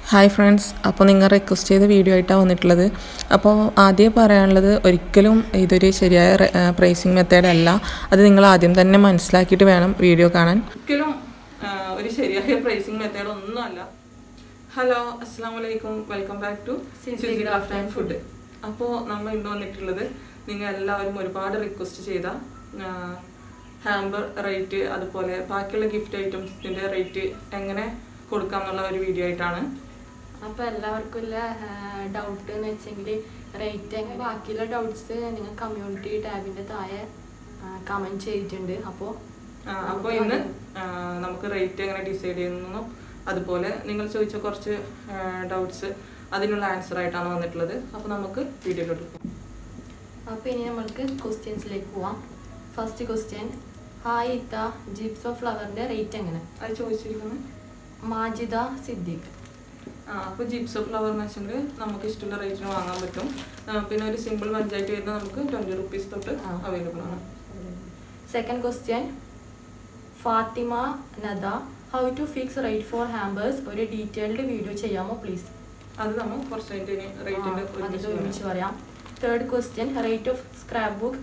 Hi friends അപ്പോൾ നിങ്ങൾ request ചെയ്ത വീഡിയോ ആയിട്ടാണ് വന്നിട്ടുള്ളത് അപ്പോൾ ആദ്യം പറയാനുള്ളത് ഒരിക്കലും ഇതൊരു ശരിയായ പ്രൈസിങ് മെത്തേഡ് അല്ല അത് നിങ്ങൾ ആദ്യം തന്നെ മനസ്സിലാക്കിയിട്ട് വേണം വീഡിയോ കാണാൻ ഒരിക്കലും ആ, ഒരു ശരിയായ പ്രൈസിങ് മെത്തേഡ് ഒന്നുമല്ല ഹലോ അസ്സാം വലൈക്കും welcome back to Sinsi craft and food അപ്പോൾ നമ്മൾ ഇന്ന് വന്നിട്ടുള്ളത് നിങ്ങൾ എല്ലാവരും ഒരുപാട് റിക്വസ്റ്റ് ചെയ്ത ഹാമ്പർ റേറ്റ് അതുപോലെ ബാക്കിയുള്ള ഗിഫ്റ്റ് ഐറ്റംസിൻ്റെ റേറ്റ് എങ്ങനെ കൊടുക്കാം എന്നുള്ള ഒരു വീഡിയോ ആയിട്ടാണ് അപ്പൊ എല്ലാവർക്കും ഉള്ള ഡൗട്ട് എന്ന് വെച്ചെങ്കിൽ റേറ്റ് എങ്ങനെ ബാക്കിയുള്ള ഡൗട്ട്സ് നിങ്ങൾ കമ്മ്യൂണിറ്റി ടാബിന്റെ താഴെ കമന്റ് ചെയ്തിട്ടുണ്ട് അപ്പോൾ അപ്പോൾ ഇന്ന് ആ, നമുക്ക് റേറ്റ് എങ്ങനെ ഡിസൈഡ് ചെയ്യുന്നു അതുപോലെ നിങ്ങൾ ചോദിച്ച കുറച്ച് ഡൗട്ട്സ് അതിനുള്ള ആൻസർ ആയിട്ടാണ് വന്നിട്ടുള്ളത് അപ്പോൾ നമുക്ക് വീഡിയോയിലോട്ട് പോകാം അപ്പോൾ ഇനി നമ്മൾക്ക് ക്വസ്റ്റ്യൻസിലേക്ക് പോവാം ഫസ്റ്റ് ക്വസ്റ്റ്യൻ ഹായ് ഇത്ത ജിപ്സോ ഫ്ലവറിന്റെ റേറ്റ് എങ്ങനെ അത് ചോദിച്ചിരിക്കുന്നത് മാജിദ സിദ്ദീഖ് ആ അപ്പോൾ ജിപ്സോ ഫ്ലവർ എന്ന് വെച്ചെങ്കിൽ നമുക്ക് ഇഷ്ടമുള്ള റേറ്റിന് വാങ്ങാൻ പറ്റും ആ, പിന്നെ ഒരു സിമ്പിൾ ബഡ്ജറ്റ് വരുന്നത് നമുക്ക് ട്വൻറ്റി റുപ്പീസ് തൊട്ട് ആ. അവൈലബിൾ ആണ് second question Fathima Nada how to fix rate for hampers ഒരു ഡീറ്റെയിൽഡ് വീഡിയോ ചെയ്യാമോ പ്ലീസ് അത് നമ്മൾ കുറച്ച് കഴിഞ്ഞിട്ട് റേറ്റിൻ്റെ അതിൽ ഒരുമിച്ച് പറയാം third question rate of scrapbook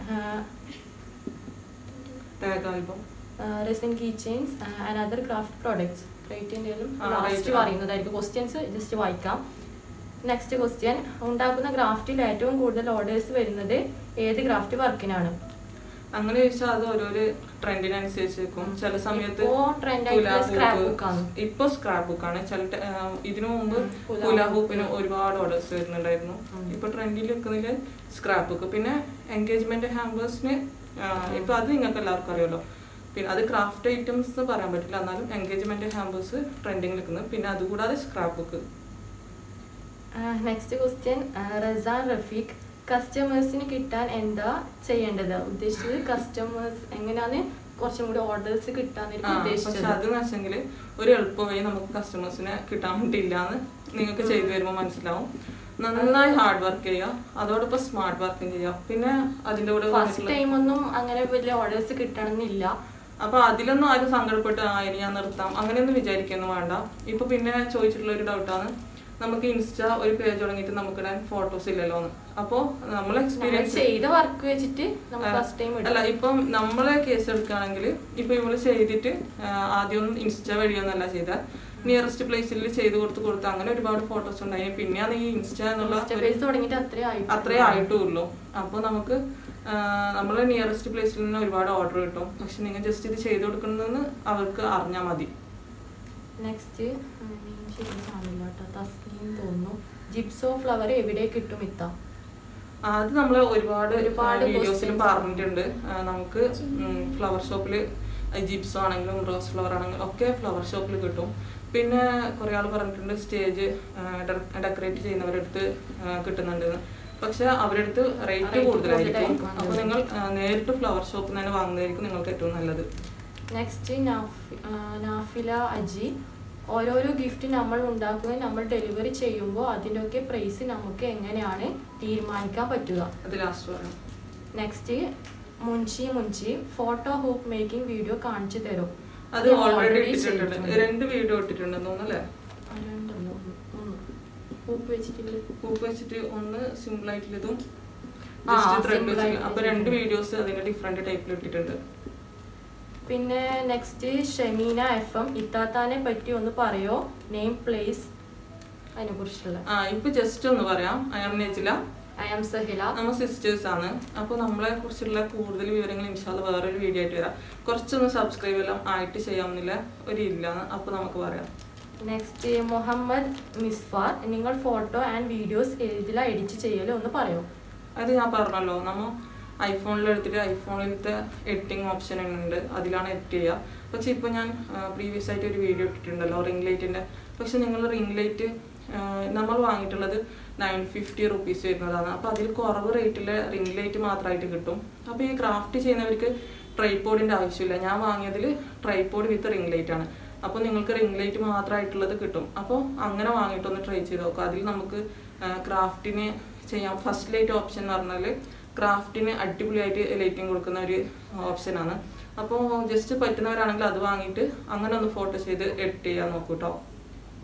tag album resin key chains and other craft products റേറ്റിൻ്റെയും ആ, ലാസ്റ്റ് rate. പറയുന്നതായിരിക്കും ക്വസ്റ്റ്യൻസ് ജസ്റ്റ് വായിക്കാം നെക്സ്റ്റ് ക്വസ്റ്റ്യൻ ഉണ്ടാക്കുന്ന ഗ്രാഫ്റ്റിൽ ഏറ്റവും കൂടുതൽ ഓർഡേഴ്സ് വരുന്നത് ഏത് ഗ്രാഫ്റ്റ് വർക്കിനാണ് അങ്ങനെ ചോദിച്ചാൽ അത് ഓരോരോ ട്രെൻഡിനനുസരിച്ച് നിൽക്കും ചില സമയത്ത് ഇപ്പോ trend ആയിട്ടുള്ള hula hoop. scrap book ആണ്. ഇപ്പൊ സ്ക്രാപ്പ് ബുക്ക് ആണ് ചില ട- ആ, ഇതിനു മുമ്പ് ഉം, hula ഹുല hoop. ഹൂപ്പിന് ഒരുപാട് ഓർഡേഴ്സ് വരുന്നുണ്ടായിരുന്നു ഉം. ഇപ്പൊ ട്രെൻഡിൽ നിൽക്കുന്നതില് സ്ക്രാപ്പ് ബുക്ക് പിന്നെ എൻഗേജ്മെന്റ് ഹാമ്പേഴ്സിന് ഇപ്പൊ അത് നിങ്ങൾക്ക് എല്ലാവർക്കും അറിയാലോ പിന്നെ അത് ക്രാഫ്റ്റ് ഐറ്റംസ് എന്ന് പറയാൻ പറ്റില്ല എന്നാലും എൻഗേജ്മെന്റ് ഹാമ്പേഴ്സ് ട്രെൻഡിങ് നിൽക്കുന്നത് പിന്നെ അതുകൂടാതെ scrapbook next question Razan Rafeeq കസ്റ്റമേഴ്സിന് കിട്ടാൻ എന്താ ചെയ്യേണ്ടത് ഉദ്ദേശിച്ചത് കസ്റ്റമേഴ്സ് എങ്ങനെയാണ് കുറച്ചും കൂടി ഓർഡേഴ്സ് കിട്ടാന്നായിരിക്കും പക്ഷെ ഉദ്ദേശിച്ചത് അത് വെച്ചെങ്കിൽ ഒരു എളുപ്പ വഴി നമുക്ക് കസ്റ്റമേഴ്സിനെ കിട്ടാൻ വേണ്ടിയില്ല എന്ന് നിങ്ങൾക്ക് ചെയ്തു വരുമ്പോൾ മനസ്സിലാവും നന്നായി ഹാർഡ് വർക്ക് ചെയ്യുക അതോടൊപ്പം സ്മാർട്ട് വർക്കും ചെയ്യുക പിന്നെ അതിൻ്റെ കൂടെ ഫസ്റ്റ് വന്നിട്ടുള്ള- ടൈം ഒന്നും അങ്ങനെ വലിയ ഓർഡേഴ്സ് കിട്ടണമെന്നില്ല അപ്പൊ അതിലൊന്നും ആരും സങ്കടപ്പെട്ട് ആ ഇനി ഞാൻ നിർത്താം അങ്ങനെയൊന്നും വിചാരിക്കൊന്നും വേണ്ട ഇപ്പൊ പിന്നെ ചോദിച്ചിട്ടുള്ള ഒരു ഡൗട്ടാണ് നമുക്ക് ഇൻസ്റ്റ ഒരു പേജ് തുടങ്ങിയിട്ട് നമുക്ക് ഇടാൻ ഫോട്ടോസ് ഇല്ലല്ലോ എന്ന് അപ്പോ നമ്മളെ നമ്മൾ എക്സ്പീരിയൻസ് ചെയ്ത വർക്ക് വെച്ചിട്ട് നമ്മൾ ഫസ്റ്റ് ടൈം അല്ല ഇടും ഇപ്പം നമ്മളെ കേസ് എടുക്കുകയാണെങ്കിൽ ഇപ്പൊ ഇവള് ചെയ്തിട്ട് ആ, ആദ്യമൊന്നും ഇൻസ്റ്റ വഴിയൊന്നല്ല ചെയ്ത നിയറസ്റ്റ് പ്ലേസിൽ ചെയ്ത് കൊടുത്ത് കൊടുത്ത് അങ്ങനെ ഒരുപാട് ഫോട്ടോസ് ഉണ്ടായി പിന്നെയാണ് ഈ ഇൻസ്റ്റ എന്നുള്ള ഒരു- പേജ് തുടങ്ങിയിട്ട് അത്രേ ആയിട്ട് അത്രേ ആയിട്ടുള്ളൂ അപ്പോൾ നമുക്ക് നമ്മൾ നിയറസ്റ്റ് പ്ലേസിൽ നിന്ന് ഒരുപാട് ഓർഡർ കിട്ടും പക്ഷെ നിങ്ങൾ ജസ്റ്റ് ഇത് ചെയ്ത് കൊടുക്കണമെന്ന് അവർക്ക് അറിഞ്ഞാൽ മതി നെക്സ്റ്റ് കാണില്ല കേട്ടോ തസ്നീം തോന്നുന്നു ജിപ്സോ ഫ്ലവർ എവിടെ കിട്ടും ഇത്ത ആ, അത് നമ്മൾ ഒരുപാട് ഒരുപാട് വീഡിയോസിൽ questions. പറഞ്ഞിട്ടുണ്ട് ആ, നമുക്ക് ഫ്ലവർ ഷോപ്പിൽ ജിപ്സോ ആണെങ്കിലും റോസ് ഫ്ലവർ ആണെങ്കിലും ഒക്കെ ഫ്ലവർ ഷോപ്പിൽ കിട്ടും പിന്നെ കുറേ ആൾ പറഞ്ഞിട്ടുണ്ട് സ്റ്റേജ് ഡെക്കറേറ്റ് ചെയ്യുന്നവരടുത്ത് ആ, കിട്ടുന്നുണ്ടെന്ന് പക്ഷെ അവരടുത്ത് റേറ്റ് Rate കൂടുതലായിരിക്കും കൂടുതലായിരിക്കും. അപ്പോൾ നിങ്ങൾ ആ, നേരിട്ട് ഫ്ലവർ ഷോപ്പിൽ തന്നെ വാങ്ങുന്നതായിരിക്കും നിങ്ങൾക്ക് ഏറ്റവും നല്ലത് നെക്സ്റ്റ് നാഫില അജി ഓരോരോ ഗിഫ്റ്റ് നമ്മൾ ഉണ്ടാക്കുകയും നമ്മൾ ഡെലിവറി ചെയ്യുമ്പോൾ അതിൻ്റെയൊക്കെ പ്രൈസ് നമുക്ക് എങ്ങനെയാണ് തീരുമാനിക്കാൻ പറ്റുക അത് ലാസ്റ്റ് പറയാം next Munshi Munshi photo hoop making video കാണിച്ചു തരും അത് ഓൾറെഡി ഇട്ടിട്ടുണ്ട് രണ്ട് വീഡിയോ ഇട്ടിട്ടുണ്ടെന്ന് തോന്നുന്നല്ലേ ഹൂപ്പ് വെച്ചിട്ടില്ല പൂപ്പ് വെച്ചിട്ട് ഒന്ന് സിമ്പിൾ ആയിട്ടുള്ളതും ആ, ജസ്റ്റ് ത്രെഡ് simple വെച്ചിട്ട് ആയിട്ടുള്ള അപ്പൊ രണ്ട് വീഡിയോസ് അതിന്റെ ഡിഫറെന്റ് ടൈപ്പിൽ ഇട്ടിട്ടുണ്ട് പിന്നെ നെക്സ്റ്റ് ഷമീന എഫ് എം ഇത്താത്താനെ പറ്റി ഒന്ന് പറയോ നെയിം പ്ലേസ് അതിനെ കുറിച്ചുള്ള ആ ഇപ്പൊ ജസ്റ്റ് ഒന്ന് പറയാം അയാൾ നെജില ഐ ആം സഹില നമ്മ സിസ്റ്റേഴ്സ് ആണ് അപ്പോൾ നമ്മളെ കുറിച്ചുള്ള കൂടുതൽ വിവരങ്ങൾ ഇൻഷാല് വേറൊരു വീഡിയോ ആയിട്ട് വരാം കുറച്ചൊന്ന് സബ്സ്ക്രൈബ് എല്ലാം ആയിട്ട് ചെയ്യാമെന്നില്ല ഒരു ഇല്ലാന്ന് അപ്പൊ നമുക്ക് പറയാം നെക്സ്റ്റ് മുഹമ്മദ് മിസ്ഫാർ നിങ്ങൾ ഫോട്ടോ ആൻഡ് വീഡിയോസ് ഏതിലാ എഡിറ്റ് ചെയ്യലോ ഒന്ന് പറയോ അത് ഞാൻ പറഞ്ഞല്ലോ നമ്മ ഐഫോണിൽ എടുത്തിട്ട് ഐഫോണിലത്തെ എഡിറ്റിംഗ് ഓപ്ഷൻ ഉണ്ട് അതിലാണ് എഡിറ്റ് ചെയ്യുക പക്ഷെ ഇപ്പോൾ ഞാൻ പ്രീവിയസ് ആയിട്ട് ഒരു വീഡിയോ ഇട്ടിട്ടുണ്ടല്ലോ റിംഗ് ലൈറ്റിൻ്റെ പക്ഷെ നിങ്ങൾ റിംഗ് ലൈറ്റ് നമ്മൾ വാങ്ങിയിട്ടുള്ളത് നയൻ ഫിഫ്റ്റി റുപ്പീസ് വരുന്നതാണ് അപ്പോൾ അതിൽ കുറവ് റേറ്റിൽ റിംഗ് ലൈറ്റ് മാത്രമായിട്ട് കിട്ടും അപ്പോൾ ഈ ക്രാഫ്റ്റ് ചെയ്യുന്നവർക്ക് ട്രൈപോഡിൻ്റെ ആവശ്യമില്ല ഞാൻ വാങ്ങിയതിൽ ട്രൈപോഡ് വിത്ത് റിംഗ് ലൈറ്റ് ആണ് അപ്പോൾ നിങ്ങൾക്ക് റിംഗ് ലൈറ്റ് മാത്രമായിട്ടുള്ളത് കിട്ടും അപ്പോൾ അങ്ങനെ വാങ്ങിയിട്ടൊന്ന് ട്രൈ ചെയ്ത് നോക്കുക അതിൽ നമുക്ക് ക്രാഫ്റ്റിന് ചെയ്യാം ഫസ്റ്റ് ലൈറ്റ് ഓപ്ഷൻ എന്ന് പറഞ്ഞാൽ ക്രാഫ്റ്റിന് അടിപൊളിയായിട്ട് ലൈറ്റിംഗ് കൊടുക്കുന്ന ഒരു ഓപ്ഷനാണ് അപ്പോൾ ജസ്റ്റ് പറ്റുന്നവരാണെങ്കിൽ അത് വാങ്ങിയിട്ട് അങ്ങനെ ഒന്ന് ഫോട്ടോ ചെയ്ത് എഡിറ്റ് ചെയ്യാൻ നോക്കൂ കേട്ടോ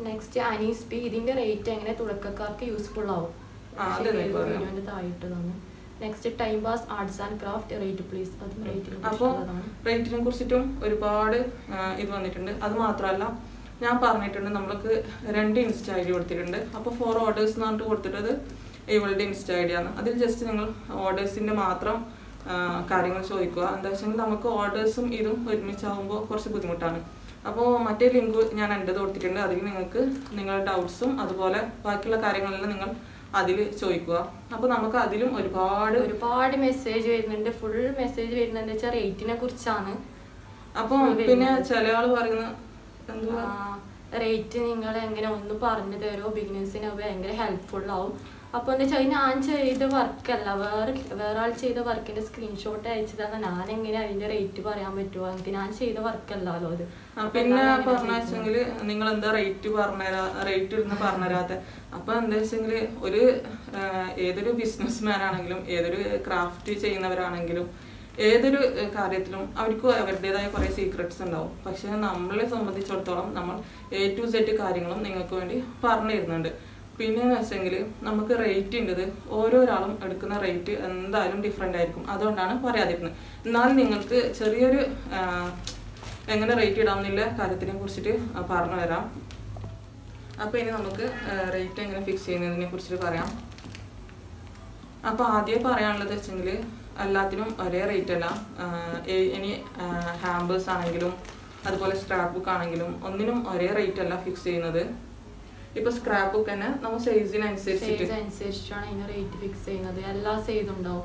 നെക്സ്റ്റ് അനീസ് പി ഇതിന്റെ റേറ്റ് എങ്ങനെ തുടക്കക്കാർക്ക് യൂസ്ഫുൾ ആവും ആ, അത് തന്നെ പറയാം. വീഡിയോന്റെ താഴെട്ടതാണ് next time pass arts and craft rate please അതും അപ്പോൾ റേറ്റ് റേറ്റിനെ കുറിച്ചിട്ടും ഒരുപാട് ആ, ഇത് വന്നിട്ടുണ്ട് അത് മാത്രമല്ല ഞാൻ പറഞ്ഞിട്ടുണ്ട് നമ്മൾക്ക് രണ്ട് ഇൻസ്റ്റ ഐ ഡി കൊടുത്തിട്ടുണ്ട് അപ്പോൾ ഫോർ ഓർഡേഴ്സ് എന്ന് പറഞ്ഞിട്ട് കൊടുത്തിട്ടത് ഇവളുടെ ഇൻസ്റ്റ ഐ ഡി ആണ് അതിൽ ജസ്റ്റ് നിങ്ങൾ ഓർഡേഴ്സിൻ്റെ മാത്രം ആ, കാര്യങ്ങൾ ചോദിക്കുക എന്താ വെച്ചാൽ നമുക്ക് ഓർഡേഴ്സും ഇതും ഒരുമിച്ചാകുമ്പോൾ കുറച്ച് ബുദ്ധിമുട്ടാണ് അപ്പോൾ മറ്റേ ലിങ്ക് ഞാൻ എൻ്റെത് കൊടുത്തിട്ടുണ്ട് അതിൽ നിങ്ങൾക്ക് നിങ്ങളുടെ ഡൗട്ട്സും അതുപോലെ ബാക്കിയുള്ള കാര്യങ്ങളെല്ലാം നിങ്ങൾ അതിൽ ചോദിക്കുക അപ്പോൾ നമുക്ക് അതിലും ഒരുപാട് ഒരുപാട് മെസ്സേജ് വരുന്നുണ്ട് ഫുൾ മെസ്സേജ് വരുന്നത് വെച്ചാൽ റേറ്റിനെ കുറിച്ചാണ് അപ്പം പിന്നെ ചില ആള് പറയുന്ന എന്തുവാ റേറ്റ് നിങ്ങൾ എങ്ങനെ ഒന്ന് പറഞ്ഞു തരുമോ ബിഗിനേഴ്സിന് ഭയങ്കര ഹെൽപ്ഫുൾ ആവും അപ്പോൾ എന്താ വെച്ചാൽ ഞാൻ ചെയ്ത വർക്കല്ല വേറെ വേറെ ആൾ ചെയ്ത വർക്കിന്റെ സ്ക്രീൻഷോട്ട് അയച്ചു തന്നെ ഞാൻ എങ്ങനെ അതിന്റെ റേറ്റ് പറയാൻ പറ്റുമോ എനിക്ക് ഞാൻ ചെയ്ത വർക്കല്ലല്ലോ അത് ആ, പിന്നെ പറഞ്ഞ വെച്ചെങ്കിൽ നിങ്ങൾ എന്താ റേറ്റ് പറഞ്ഞുതരാ റേറ്റ് ഇടുന്ന പറഞ്ഞുതരാത്ത അപ്പൊ എന്താ വെച്ചെങ്കിൽ ഒരു ആ, ഏതൊരു ബിസിനസ്മാൻ ആണെങ്കിലും ഏതൊരു ക്രാഫ്റ്റ് ചെയ്യുന്നവരാണെങ്കിലും ഏതൊരു ഏ, കാര്യത്തിലും അവർക്ക് അവരുടേതായ കുറെ സീക്രട്സ് ഉണ്ടാവും പക്ഷെ നമ്മളെ സംബന്ധിച്ചിടത്തോളം നമ്മൾ എ ടു സെറ്റ് കാര്യങ്ങളും നിങ്ങൾക്ക് വേണ്ടി പറഞ്ഞു തരുന്നുണ്ട് പിന്നെ വെച്ചെങ്കിൽ നമുക്ക് റേറ്റ് ഉണ്ടത് ഓരോരാളും എടുക്കുന്ന റേറ്റ് എന്തായാലും ഡിഫറെൻ്റ് ആയിരിക്കും അതുകൊണ്ടാണ് പറയാതിരുന്നത് എന്നാൽ നിങ്ങൾക്ക് ചെറിയൊരു ആ, എങ്ങനെ റേറ്റ് ഇടാമെന്നുള്ള കാര്യത്തിനെ കുറിച്ചിട്ട് ആ, പറഞ്ഞു തരാം അപ്പോൾ ഇനി നമുക്ക് റേറ്റ് എങ്ങനെ ഫിക്സ് ചെയ്യുന്നതിനെ കുറിച്ചിട്ട് പറയാം അപ്പോൾ ആദ്യം പറയാനുള്ളത് വെച്ചെങ്കിൽ എല്ലാത്തിനും ഒരേ റേറ്റ് അല്ല ആ, ഏ- ഇനി ഹാമ്പേഴ്സ് ആണെങ്കിലും അതുപോലെ സ്ക്രാപ്പ് ബുക്ക് ആണെങ്കിലും ഒന്നിനും ഒരേ റേറ്റ് അല്ല ഫിക്സ് ചെയ്യുന്നത് ഇപ്പൊ സ്ക്രാപ്പ് ബുക്ക് തന്നെ നമ്മൾ സൈസിനനുസരിച്ചിട്ട് സൈസ് അനുസരിച്ചാണ് അതിന് റേറ്റ് ഫിക്സ് ചെയ്യുന്നത് എല്ലാ സൈസും ഉണ്ടാവും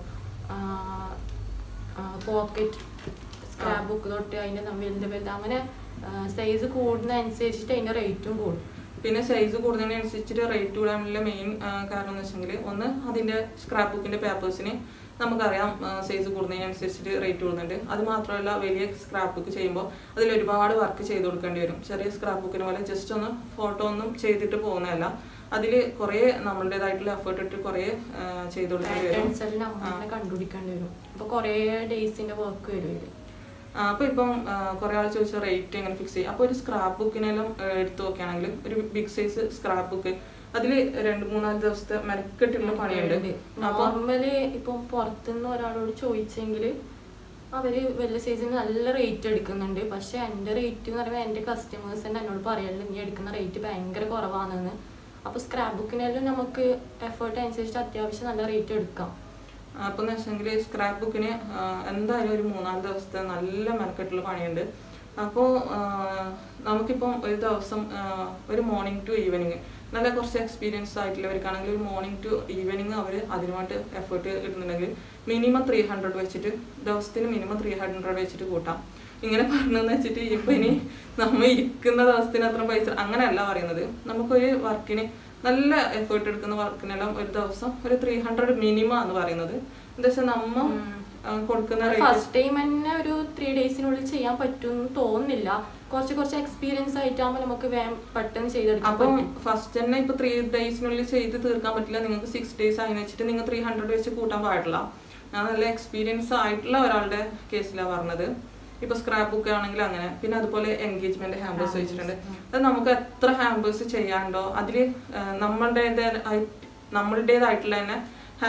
പോക്കറ്റ് സ്ക്രാപ്പ് ബുക്ക് തൊട്ട് അതിന്റെ വലുത് വലുത് അങ്ങനെ സൈസ് കൂടുന്ന അനുസരിച്ചിട്ട് അതിന്റെ റേറ്റും കൂടും പിന്നെ സൈസ് കൂടുന്നതിനനുസരിച്ചിട്ട് റേറ്റ് കൂടാനുള്ള മെയിൻ കാരണം എന്ന് വെച്ചെങ്കിൽ ഒന്ന് അതിന്റെ സ്ക്രാപ്പ് ബുക്കിന്റെ പേപ്പേഴ്സിന് നമുക്കറിയാം സൈസ് കൂടുന്നതിനനുസരിച്ചിട്ട് റേറ്റ് കൂടുന്നുണ്ട് അത് മാത്രമല്ല വലിയ സ്ക്രാപ്പ് ബുക്ക് ചെയ്യുമ്പോൾ അതിൽ ഒരുപാട് വർക്ക് ചെയ്ത് കൊടുക്കേണ്ടി വരും ചെറിയ സ്ക്രാപ്പ് ബുക്കിന് പോലെ ജസ്റ്റ് ഒന്ന് ഫോട്ടോ ഒന്നും ചെയ്തിട്ട് പോകുന്നതല്ല അതിൽ കുറേ നമ്മളുടേതായിട്ടുള്ള എഫേർട്ട് ഇട്ട് കുറേ ആ, ചെയ്ത് കൊടുക്കേണ്ടി വരും പാറ്റേൺസ് എല്ലാം നമ്മൾ തന്നെ കണ്ടുപിടിക്കേണ്ടി വരും അപ്പൊ കുറേ ഡേയ്സിന്റെ വർക്ക് വരും ഇതില് ആ, അപ്പൊ ഇപ്പം കുറെ ആൾ ചോദിച്ച റേറ്റ് എങ്ങനെ ഫിക്സ് ചെയ്യും അപ്പൊ ഒരു സ്ക്രാപ്പ് ബുക്കിനെല്ലാം എടുത്തു നോക്കുകയാണെങ്കിൽ ഒരു ബിഗ് സൈസ് സ്ക്രാപ്പ് ബുക്ക് അതിൽ രണ്ട് മൂന്നാല് ദിവസത്തെ മെനക്കെട്ടുള്ള പണിയുണ്ട് അപ്പൊ നോർമലി ഇപ്പം പുറത്തുനിന്ന് ഒരാളോട് ചോദിച്ചെങ്കിൽ അവര് വലിയ സൈസിന് നല്ല റേറ്റ് എടുക്കുന്നുണ്ട് പക്ഷെ എൻ്റെ റേറ്റ് എന്ന് പറയുമ്പോൾ എൻ്റെ കസ്റ്റമേഴ്സ് തന്നെ എന്നോട് പറയലുണ്ട് നീ എടുക്കുന്ന റേറ്റ് ഭയങ്കര കുറവാണെന്ന് അപ്പൊ സ്ക്രാപ്പ് ബുക്കിനെല്ലാം നമുക്ക് എഫേർട്ട് അനുസരിച്ച് അത്യാവശ്യം നല്ല റേറ്റ് എടുക്കാം അപ്പൊ എന്ന് വെച്ചെങ്കിൽ സ്ക്രാപ്പ് ബുക്കിന് എന്തായാലും ഒരു മൂന്നാല് ദിവസത്തെ നല്ല മെനക്കെട്ടുള്ള പണിയുണ്ട് അപ്പോൾ നമുക്കിപ്പം ഒരു ദിവസം ആ, ഒരു മോർണിംഗ് ടു ഈവനിങ് നല്ല കുറച്ച് എക്സ്പീരിയൻസ് ആയിട്ടുള്ളവർക്കാണെങ്കിൽ ഒരു മോർണിംഗ് ടു ഈവനിങ് അവർ അതിനുമായിട്ട് എഫേർട്ട് ഇടുന്നുണ്ടെങ്കിൽ മിനിമം ത്രീ ഹൺഡ്രഡ് വെച്ചിട്ട് ദിവസത്തിന് മിനിമം ത്രീ ഹൺഡ്രഡ് വെച്ചിട്ട് കൂട്ടാം ഇങ്ങനെ പറഞ്ഞെന്ന് വെച്ചിട്ട് ഇപ്പൊ ഇനി നമ്മ ഇരിക്കുന്ന ദിവസത്തിന് അത്ര പൈസ അങ്ങനെയല്ല പറയുന്നത് നമുക്കൊരു വർക്കിന് നല്ല എഫേർട്ട് എടുക്കുന്ന വർക്കിനെല്ലാം ഒരു ദിവസം ഒരു ത്രീ ഹൺഡ്രഡ് മിനിമം എന്ന് പറയുന്നത് എന്താ വെച്ചാൽ നമ്മ ആ, കൊടുക്കുന്ന റേറ്റ് ഫസ്റ്റ് ടൈം തന്നെ ഒരു ത്രീ ഡേയ്സിനുള്ളിൽ ചെയ്യാൻ പറ്റുമെന്ന് തോന്നുന്നില്ല കുറച്ച് കുറച്ച് എക്സ്പീരിയൻസ് ആയിട്ടാകുമ്പോൾ നമുക്ക് വേഗം പെട്ടെന്ന് ചെയ്തെടുക്കാൻ അപ്പം പറ്റും ഫസ്റ്റ് തന്നെ ഇപ്പൊ ത്രീ ഡേയ്സിനുള്ളിൽ ചെയ്ത് തീർക്കാൻ പറ്റില്ല നിങ്ങൾക്ക് സിക്സ് ഡേയ്സ് ആയി വെച്ചിട്ട് നിങ്ങൾ ത്രീ ഹൺഡ്രഡ് വെച്ച് കൂട്ടാൻ പാടില്ല ഞാൻ നല്ല എക്സ്പീരിയൻസ് ആയിട്ടുള്ള ഒരാളുടെ കേസിലാണ് പറഞ്ഞത് ഇപ്പൊ സ്ക്രാപ്പ് ബുക്ക് ആണെങ്കിൽ അങ്ങനെ പിന്നെ അതുപോലെ എൻഗേജ്മെന്റ് ഹാമ്പേഴ്സ് വെച്ചിട്ടുണ്ട് അത് നമുക്ക് എത്ര ഹാമ്പേഴ്സ് ചെയ്യാണ്ടോ അതില് നമ്മളുടേതായി നമ്മളുടേതായിട്ടുള്ള തന്നെ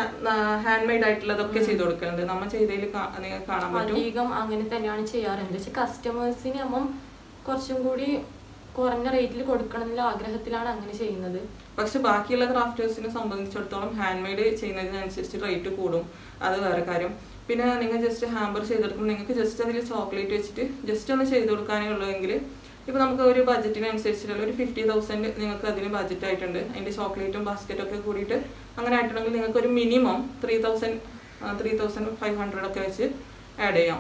ഹാൻഡ് മെയ്ഡ് ആയിട്ടുള്ളതൊക്കെ ചെയ്ത് കൊടുക്കുന്നുണ്ട് നമ്മൾ ചെയ്തതിൽ നിങ്ങൾക്ക് കാണാൻ പറ്റും അധികം അങ്ങനെ തന്നെയാണ് ചെയ്യാറുണ്ട് പക്ഷെ കസ്റ്റമേഴ്സിന് നമ്മൾ കുറച്ചും കൂടി കുറഞ്ഞ റേറ്റിൽ കൊടുക്കണം എന്നുള്ള ആഗ്രഹത്തിലാണ് അങ്ങനെ ചെയ്യുന്നത് പക്ഷെ ബാക്കിയുള്ള ക്രാഫ്റ്റേഴ്സിനെ സംബന്ധിച്ചിടത്തോളം ഹാൻഡ് മെയ്ഡ് ചെയ്യുന്നതിനനുസരിച്ച് റേറ്റ് കൂടും അത് വേറെ കാര്യം പിന്നെ നിങ്ങൾ ജസ്റ്റ് ഹാമ്പർ ചെയ്തെടുക്കുമ്പോൾ നിങ്ങൾക്ക് ജസ്റ്റ് അതിൽ ചോക്ലേറ്റ് വെച്ചിട്ട് ജസ്റ്റ് ഒന്ന് ചെയ്ത് കൊടുക്കാനേ ഉള്ളൂവെങ്കിൽ ഇപ്പൊ നമുക്ക് ഒരു ബഡ്ജറ്റിനനുസരിച്ചിട്ടുള്ള ഒരു ഫിഫ്റ്റി തൗസൻഡ് നിങ്ങൾക്ക് അതിന് ബഡ്ജറ്റ് ആയിട്ടുണ്ട് അതിന്റെ ചോക്ലേറ്റും ബാസ്ക്കറ്റും ഒക്കെ കൂടിയിട്ട് അങ്ങനെ ആയിട്ടുണ്ടെങ്കിൽ നിങ്ങൾക്ക് ഒരു minimum three thousand three thousand five hundred ഒക്കെ വെച്ച് ആഡ് ചെയ്യാം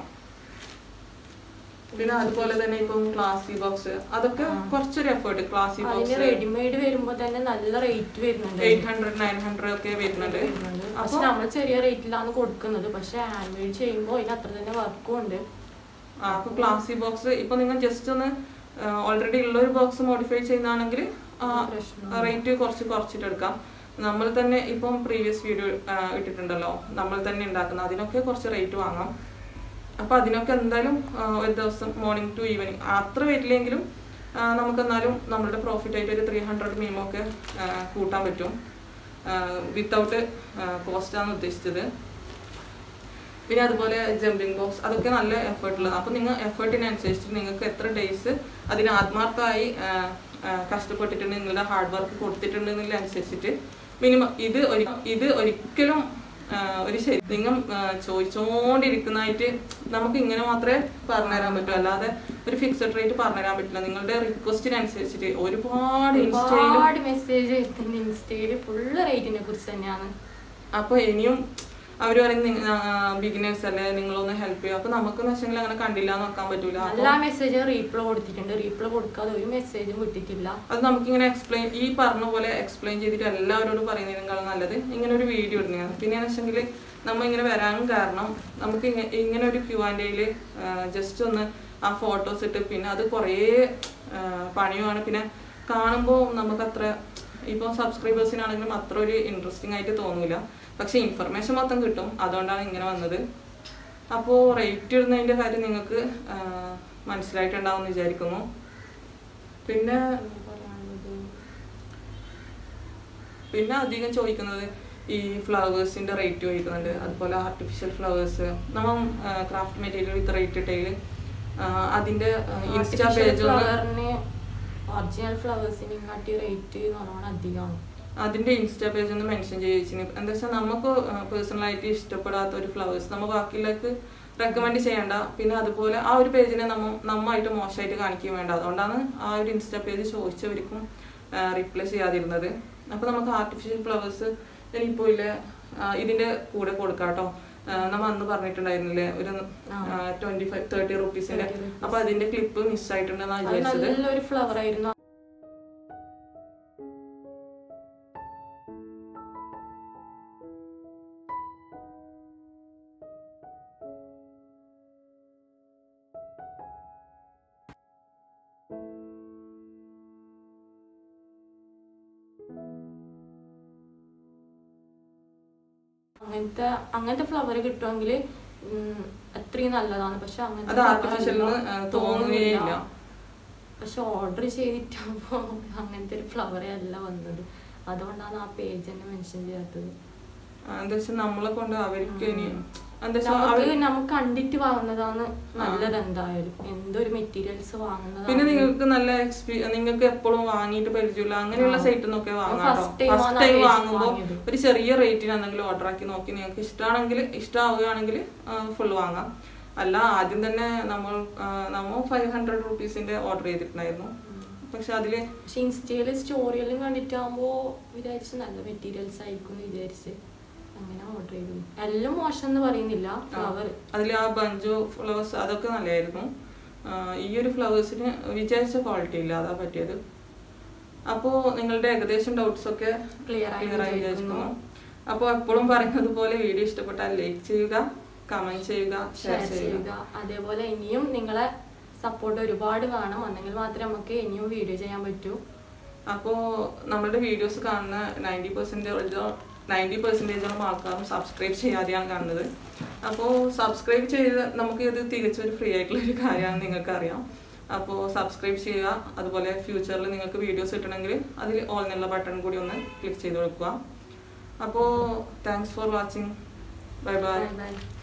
പിന്നെ അതുപോലെ തന്നെ ഇപ്പം ക്ലാസി ബോക്സ് അതൊക്കെ കുറച്ചൊരു എഫേർട്ട് ക്ലാസി അതിന് ബോക്സ് റെഡിമെയ്ഡ് വരുമ്പോ തന്നെ നല്ല റേറ്റ് വരുന്നുണ്ട് എയ്റ്റ് ഹൺഡ്രഡ് നയൻ ഹൺഡ്രഡ് ഒക്കെ വരുന്നുണ്ട് പക്ഷെ അപ്പൊ നമ്മൾ ചെറിയ റേറ്റിലാണ് കൊടുക്കുന്നത് പക്ഷെ ഹാൻഡ് മെയ്ഡ് ചെയ്യുമ്പോൾ അതിന് അത്ര തന്നെ വർക്കും ഉണ്ട് ആ, അപ്പൊ ക്ലാസി ബോക്സ് ഇപ്പൊ നിങ്ങൾ ജസ്റ്റ് ഒന്ന് ഓൾറെഡി ഉള്ള ഒരു ബോക്സ് മോഡിഫൈ ചെയ്യുന്നതാണെങ്കിൽ പ്രശ്നമില്ല. റേറ്റ് കുറച്ച് കുറച്ചിട്ട് എടുക്കാം നമ്മൾ തന്നെ ഇപ്പം പ്രീവിയസ് വീഡിയോ ഇട്ടിട്ടുണ്ടല്ലോ നമ്മൾ തന്നെ ഉണ്ടാക്കുന്ന അതിനൊക്കെ കുറച്ച് റേറ്റ് വാങ്ങാം അപ്പൊ അതിനൊക്കെ എന്തായാലും ആ, ഒരു ദിവസം മോർണിംഗ് ടു ഈവനിങ് അത്ര വരില്ലെങ്കിലും ആ, നമുക്കെന്നാലും നമ്മളുടെ പ്രോഫിറ്റ് ആയിട്ട് ഒരു ത്രീ ഹൺഡ്രഡ് മീമോ ഒക്കെ ആ, കൂട്ടാൻ പറ്റും വിത്തൗട്ട് കോസ്റ്റാണ് ഉദ്ദേശിച്ചത് പിന്നെ അതുപോലെ ജമ്പിങ് ബോക്സ് അതൊക്കെ നല്ല എഫേർട്ട് ഉള്ളത് അപ്പോൾ നിങ്ങൾ എഫേർട്ടിനനുസരിച്ച് നിങ്ങൾക്ക് എത്ര ഡേയ്സ് അതിന് ആത്മാർത്ഥമായി ആ, ആ, കഷ്ടപ്പെട്ടിട്ടുണ്ട് നിങ്ങളുടെ ഹാർഡ് വർക്ക് കൊടുത്തിട്ടുണ്ട് അനുസരിച്ചിട്ട് മിനിമം ഇത് ഒരു ഇത് ഒരിക്കലും ആ, ഒരു ശരി നിങ്ങൾ ആ, ചോദിച്ചുകൊണ്ടിരിക്കുന്നതായിട്ട് നമുക്ക് ഇങ്ങനെ മാത്രമേ പറഞ്ഞുതരാൻ പറ്റൂ അല്ലാതെ ഒരു ഫിക്സഡ് റേറ്റ് പറഞ്ഞുതരാൻ പറ്റില്ല നിങ്ങളുടെ റിക്വസ്റ്റിനനുസരിച്ചിട്ട് ഒരുപാട് ഇൻസ്റ്റയിലും ഒരുപാട് മെസ്സേജ് എത്തുന്ന ഇൻസ്റ്റയില് ഫുള്ള് റേറ്റിനെ കുറിച്ച് തന്നെയാണ് അപ്പൊ ഇനിയും അവർ പറയും ബിഗിനേഴ്സ് അല്ലേ നിങ്ങളൊന്ന് ഹെൽപ്പ് ചെയ്യും അപ്പൊ നമുക്കെന്ന് വെച്ചെങ്കിൽ അങ്ങനെ കണ്ടില്ല എന്ന് വെക്കാൻ പറ്റൂല അപ്പൊ എല്ലാ മെസ്സേജും റീപ്ലൈ കൊടുത്തിട്ടുണ്ട് റീപ്ലൈ കൊടുക്കാതെ ഒരു മെസ്സേജും വിട്ടിട്ടില്ല അത് നമുക്കിങ്ങനെ എക്സ്പ്ലെയിൻ ഈ പറഞ്ഞ പോലെ എക്സ്പ്ലെയിൻ ചെയ്തിട്ട് എല്ലാവരോടും പറയുന്നതിനേക്കാളും നല്ലത് ഇങ്ങനെ ഒരു വീഡിയോ ഇടുന്നതാണ് പിന്നെ വെച്ചെങ്കിൽ നമ്മൾ ഇങ്ങനെ വരാനും കാരണം നമുക്ക് ഇങ്ങ- ഇങ്ങനെ ഒരു ക്യൂ ആൻഡ് എയിൽ ജസ്റ്റ് ഒന്ന് ആ ഫോട്ടോസ് ഇട്ട് പിന്നെ അത് കുറേ ആ, പണിയുമാണ് പിന്നെ കാണുമ്പോൾ നമുക്ക് അത്ര ഇപ്പോൾ സബ്സ്ക്രൈബേഴ്സിനാണെങ്കിലും അത്ര ഒരു ഇൻട്രസ്റ്റിംഗ് ആയിട്ട് തോന്നില്ല പക്ഷെ ഇൻഫർമേഷൻ മൊത്തം കിട്ടും അതുകൊണ്ടാണ് ഇങ്ങനെ വന്നത് അപ്പോൾ റേറ്റ് ഇടുന്നതിൻ്റെ കാര്യം നിങ്ങൾക്ക് ആ, മനസ്സിലായിട്ടുണ്ടാവും എന്ന് വിചാരിക്കുന്നു പിന്നെ പിന്നെ അധികം ചോദിക്കുന്നത് ഈ ഫ്ലവേഴ്സിന്റെ റേറ്റ് ചോദിക്കുന്നുണ്ട് അതുപോലെ ആർട്ടിഫിഷ്യൽ ഫ്ലവേഴ്സ് നമ്മൾ ക്രാഫ്റ്റ് മെറ്റീരിയൽ വിത്ത് റേറ്റ് ഇട്ടതിൽ അതിന്റെ ഇൻസ്റ്റാ പേജ് ഒന്ന് ഫ്ലവറിന് ഒറിജിനൽ ഫ്ലവേഴ്സിനെ കാട്ടി റേറ്റ് നല്ലോണം അധികമാണ് അതിന്റെ ഇൻസ്റ്റാ പേജ് ഒന്ന് മെൻഷൻ ചെയ്യിച്ചിന് എന്താ വെച്ചാൽ നമുക്ക് പേഴ്സണലായിട്ട് ഇഷ്ടപ്പെടാത്ത ഒരു ഫ്ലവേഴ്സ് നമ്മൾ ബാക്കിയുള്ളവർക്ക് റെക്കമെൻഡ് ചെയ്യണ്ട പിന്നെ അതുപോലെ ആ ഒരു പേജിനെ നമ്മ നമ്മായിട്ട് മോശമായിട്ട് കാണിക്കുകയും വേണ്ട അതുകൊണ്ടാണ് ആ ഒരു ഇൻസ്റ്റാ പേജ് ചോദിച്ചവർക്കും റിപ്ലൈ ചെയ്യാതിരുന്നത് അപ്പൊ നമുക്ക് ആർട്ടിഫിഷ്യൽ ഫ്ലവേഴ്സ് ഇനിയിപ്പോ ഇല്ല ആ, ഇതിന്റെ കൂടെ കൊടുക്കാം കേട്ടോ നമ്മ അന്ന് പറഞ്ഞിട്ടുണ്ടായിരുന്നില്ലേ ഒരു ട്വന്റി ഫൈവ് തേർട്ടി റുപ്പീസിന്റെ 30 rupees. അപ്പൊ അതിന്റെ ക്ലിപ്പ് മിസ്സായിട്ടുണ്ടെന്നാണ് അത് വിചാരിച്ചത് നല്ലൊരു ഫ്ലവർ ആയിരുന്നു അങ്ങനത്തെ അങ്ങനത്തെ ഫ്ലവർ കിട്ടുമെങ്കിൽ അത്രയും നല്ലതാണ് പക്ഷെ അങ്ങനത്തെ അത് flower artificial അല്ല. എന്ന്, ആ, തോന്നുകയേയില്ല. പക്ഷെ ഓർഡർ ചെയ്തിട്ടാകുമ്പോ അങ്ങനത്തെ ഒരു ഫ്ലവറേ അല്ല വന്നത് അതുകൊണ്ടാണ് ആ പേജ് തന്നെ മെൻഷൻ ചെയ്യാത്തത് ആ, എന്താ വെച്ചാൽ നമ്മളെ കൊണ്ട് അവർക്ക് ഇനി എന്താ വെച്ചാൽ നമുക്ക് അവര് നമുക്ക് കണ്ടിട്ട് വാങ്ങുന്നതാണ് നല്ലത് എന്തായാലും എന്തൊരു മെറ്റീരിയൽസ് പിന്നെ വാങ്ങുന്നതാണ് നിങ്ങൾക്ക് നല്ല എക്സ്പീരിയൻസ് നിങ്ങൾക്ക് എപ്പോഴും വാങ്ങിയിട്ട് പരിചയമില്ല അങ്ങനെയുള്ള ആ. സൈറ്റിൽ നിന്നൊക്കെ വാങ്ങാം first time ഫസ്റ്റ് ആണ് ടൈം ആ page വാങ്ങുമ്പോൾ വാങ്ങിയത്. ഒരു ചെറിയ റേറ്റിന് എന്തെങ്കിലും ഓർഡർ ആക്കി നോക്കി നിങ്ങൾക്ക് ഇഷ്ടമാണെങ്കിൽ ഇഷ്ടമാവുകയാണെങ്കിൽ ഫുൾ വാങ്ങാം അല്ല ആദ്യം തന്നെ നമ്മൾ ആ, നമ്മൾ ഫൈവ് ഹൺഡ്രഡ് റുപ്പീസിന്റെ ഓർഡർ ചെയ്തിട്ടുണ്ടായിരുന്നു പക്ഷെ അതില് പക്ഷെ ഇൻസ്റ്റയില് സ്റ്റോറിയെല്ലാം കണ്ടിട്ടാകുമ്പോ വിചാരിച്ച് നല്ല മെറ്റീരിയൽസ് ആയിരിക്കും എന്ന് വിചാരിച്ച് അങ്ങനെ ഓർഡർ ചെയ്തു എല്ലാം മോശം എന്ന് പറയുന്നില്ല ഫ്ലവർ അതിൽ ആ ബഞ്ചോ ഫ്ലവേഴ്സ് അതൊക്കെ നല്ലതായിരുന്നു ആ, ഈ ഒരു ഫ്ലവേഴ്സിന് വിചാരിച്ച ക്വാളിറ്റി ഇല്ല അതാ പറ്റിയത് അപ്പോൾ നിങ്ങളുടെ ഏകദേശം ഡൗട്ട്സ് ഒക്കെ Clear ആയി clear ആയി വിചാരിക്കുന്നു. വിചാരിക്കുന്നു അപ്പോൾ എപ്പോഴും പറയുന്നത് പോലെ വീഡിയോ ഇഷ്ടപ്പെട്ടാൽ ലൈക്ക് ചെയ്യുക കമന്റ് ചെയ്യുക ഷെയർ ഷെയർ ചെയ്യുക ചെയ്യുക അതേപോലെ ഇനിയും നിങ്ങളെ സപ്പോർട്ട് ഒരുപാട് വേണം എന്നെങ്കിൽ മാത്രമേ നമുക്ക് ഇനിയും വീഡിയോ ചെയ്യാൻ പറ്റൂ അപ്പോൾ നമ്മുടെ വീഡിയോസ് കാണുന്ന നയൻറ്റി പെർസെൻറ്റേജോ നയൻറ്റി പെർസെൻറ്റേജോളം ആൾക്കാരും സബ്സ്ക്രൈബ് ചെയ്യാതെയാണ് കാണുന്നത് അപ്പോൾ സബ്സ്ക്രൈബ് ചെയ്ത് നമുക്ക് ഇത് തികച്ചും ഒരു ഫ്രീ ആയിട്ടുള്ള ഒരു കാര്യമാണ് നിങ്ങൾക്ക് അറിയാം അപ്പോൾ സബ്സ്ക്രൈബ് ചെയ്യുക അതുപോലെ ഫ്യൂച്ചറിൽ നിങ്ങൾക്ക് വീഡിയോസ് കിട്ടണമെങ്കിൽ അതിൽ ഓൾ എന്നുള്ള ബട്ടൺ കൂടി ഒന്ന് ക്ലിക്ക് ചെയ്ത് കൊടുക്കുക അപ്പോൾ thanks for watching bye bye bye by